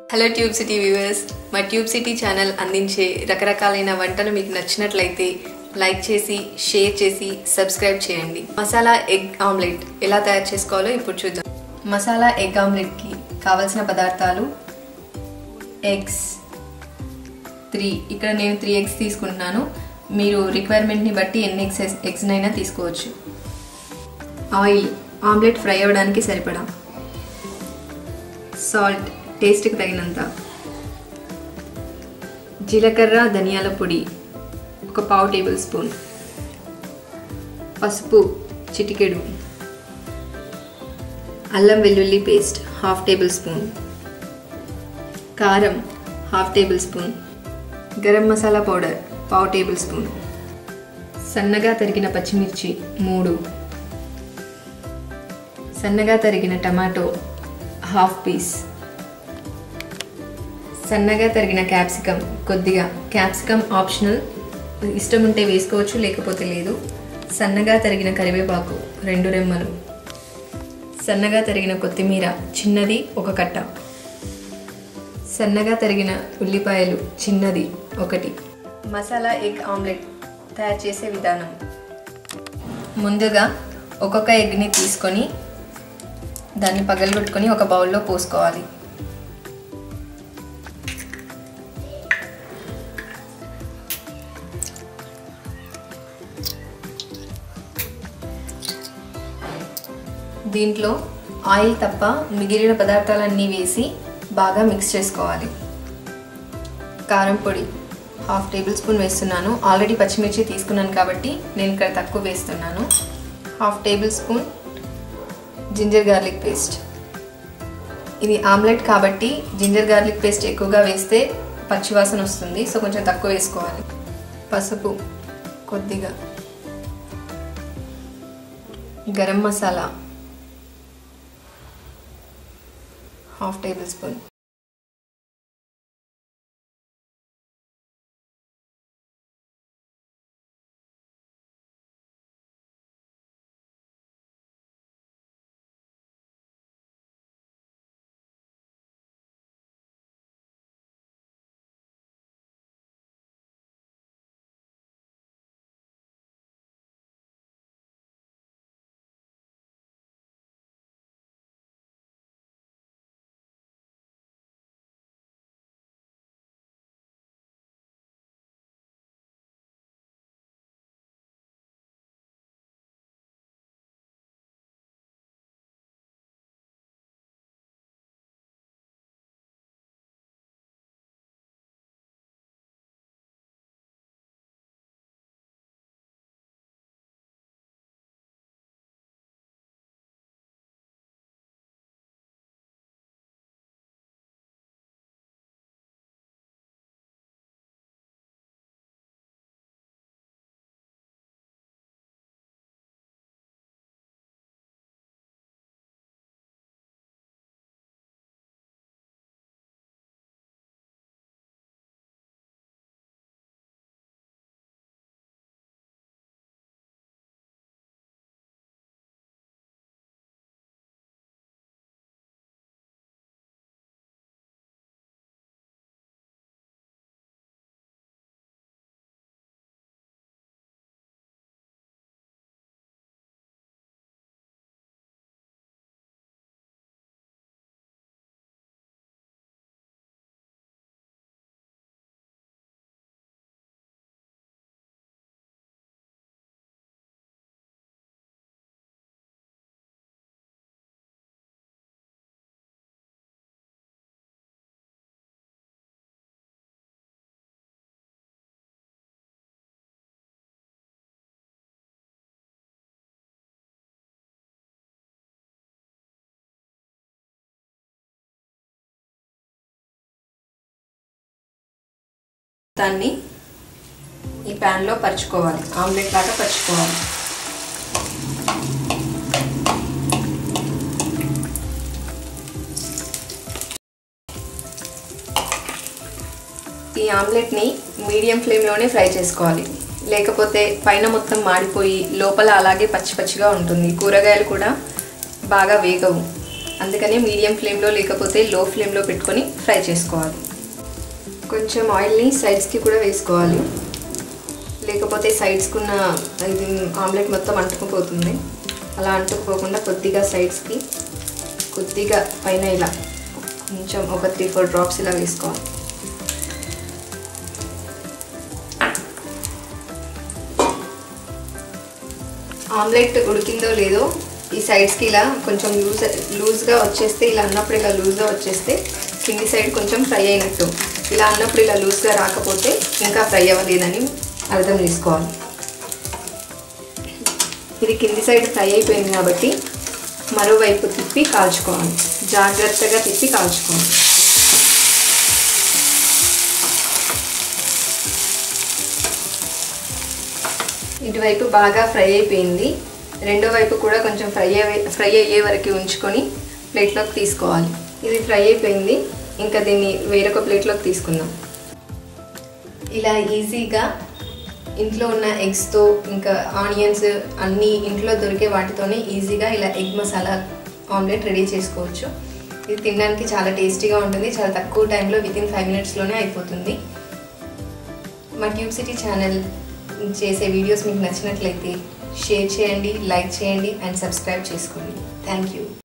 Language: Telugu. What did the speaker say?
హలో ట్యూబ్ సిటీ వ్యూవర్స్ మా ట్యూబ్ సిటీ ఛానల్ అందించే రకరకాలైన వంటలు మీకు నచ్చినట్లయితే లైక్ చేసి షేర్ చేసి సబ్స్క్రైబ్ చేయండి మసాలా ఎగ్ ఆమ్లెట్ ఎలా తయారు చేసుకోవాలో ఇప్పుడు చూద్దాం మసాలా ఎగ్ ఆమ్లెట్కి కావలసిన పదార్థాలు ఎగ్స్ త్రీ ఇక్కడ నేను త్రీ ఎగ్స్ తీసుకుంటున్నాను మీరు రిక్వైర్మెంట్ని బట్టి ఎన్ని ఎగ్స్ ఎగ్స్నైనా తీసుకోవచ్చు ఆయిల్ ఆమ్లెట్ ఫ్రై అవ్వడానికి సరిపడా సాల్ట్ టేస్ట్కి తగినంత జీలకర్ర ధనియాల పొడి ఒక పావు టేబుల్ స్పూన్ పసుపు చిటికెడు అల్లం వెల్లుల్లి పేస్ట్ హాఫ్ టేబుల్ స్పూన్ కారం half tablespoon garam masala powder పావు టేబుల్ స్పూన్ సన్నగా తరిగిన పచ్చిమిర్చి మూడు సన్నగా తరిగిన టమాటో హాఫ్ పీస్ సన్నగా తరిగిన క్యాప్సికమ్ కొద్దిగా క్యాప్సికమ్ ఆప్షనల్ ఇష్టం ఉంటే వేసుకోవచ్చు లేకపోతే లేదు సన్నగా తరిగిన కరివేపాకు రెండు రెమ్మలు సన్నగా తరిగిన కొత్తిమీర చిన్నది ఒక కట్ట సన్నగా తరిగిన ఉల్లిపాయలు చిన్నది ఒకటి మసాలా ఎగ్ ఆమ్లెట్ తయారు చేసే విధానం ముందుగా ఒక్కొక్క ఎగ్ని తీసుకొని దాన్ని పగలగొట్టుకొని ఒక బౌల్లో పోసుకోవాలి దీంట్లో ఆయిల్ తప్ప మిగిలిన పదార్థాలన్నీ వేసి బాగా మిక్స్ చేసుకోవాలి కారం పొడి హాఫ్ టేబుల్ స్పూన్ వేస్తున్నాను ఆల్రెడీ పచ్చిమిర్చి తీసుకున్నాను కాబట్టి నేను ఇక్కడ తక్కువ వేస్తున్నాను half tablespoon ginger garlic paste ఇది ఆమ్లెట్ కాబట్టి జింజర్ గార్లిక్ పేస్ట్ ఎక్కువగా వేస్తే పచ్చివాసన వస్తుంది సో కొంచెం తక్కువ వేసుకోవాలి పసుపు కొద్దిగా garam masala half tablespoon దాన్ని ఈ ప్యాన్లో పరుచుకోవాలి ఆమ్లెట్ లాగా పరుచుకోవాలి ఈ ఆమ్లెట్ని మీడియం ఫ్లేమ్లోనే ఫ్రై చేసుకోవాలి లేకపోతే పైన మొత్తం మాడిపోయి లోపల అలాగే పచ్చి పచ్చిగా ఉంటుంది కూరగాయలు కూడా బాగా వేగవు అందుకనే మీడియం ఫ్లేమ్లో లేకపోతే లో ఫ్లేమ్లో పెట్టుకొని ఫ్రై చేసుకోవాలి కొంచెం ఆయిల్ని సైడ్స్కి కూడా వేసుకోవాలి లేకపోతే సైడ్స్కి ఉన్న ఇది ఆమ్లెట్ మొత్తం అంటుకుపోతుంది అలా అంటుకుపోకుండా కొద్దిగా సైడ్స్కి కొద్దిగా పైన ఇలా కొంచెం ఒక త్రీ ఫోర్ డ్రాప్స్ ఇలా వేసుకోవాలి ఆమ్లెట్ ఉడికిందో లేదో ఈ సైడ్స్కి ఇలా కొంచెం లూజ్ లూజ్గా వచ్చేస్తే ఇలా అన్నప్పుడు ఇలా లూజ్గా వచ్చేస్తే కింది సైడ్ కొంచెం ఫ్రై అయినట్టు ఇలా అన్నప్పుడు ఇలా లూజ్గా రాకపోతే ఇంకా ఫ్రై అవ్వలేదని అర్థం చేసుకోవాలి ఇది కింది సైడ్ ఫ్రై అయిపోయింది కాబట్టి మరోవైపు తిప్పి కాల్చుకోవాలి జాగ్రత్తగా తిప్పి కాల్చుకోవాలి ఇటువైపు బాగా ఫ్రై అయిపోయింది రెండో వైపు కూడా కొంచెం ఫ్రై అయ్యే ఫ్రై అయ్యే వరకు ఉంచుకొని ప్లేట్లోకి తీసుకోవాలి ఇది ఫ్రై అయిపోయింది ఇంకా దీన్ని వేరొక ప్లేట్లోకి తీసుకుందాం ఇలా ఈజీగా ఇంట్లో ఉన్న ఎగ్స్తో ఇంకా ఆనియన్స్ అన్నీ ఇంట్లో దొరికే వాటితోనే ఈజీగా ఇలా ఎగ్ మసాలా ఆమ్లెట్ రెడీ చేసుకోవచ్చు ఇది తినడానికి చాలా టేస్టీగా ఉంటుంది చాలా తక్కువ టైంలో విత్ ఇన్ ఫైవ్ మినిట్స్లోనే అయిపోతుంది మా ట్యూబ్ సిటీ ఛానల్ చేసే వీడియోస్ మీకు నచ్చినట్లయితే షేర్ చేయండి లైక్ చేయండి అండ్ సబ్స్క్రైబ్ చేసుకోండి థ్యాంక్ యూ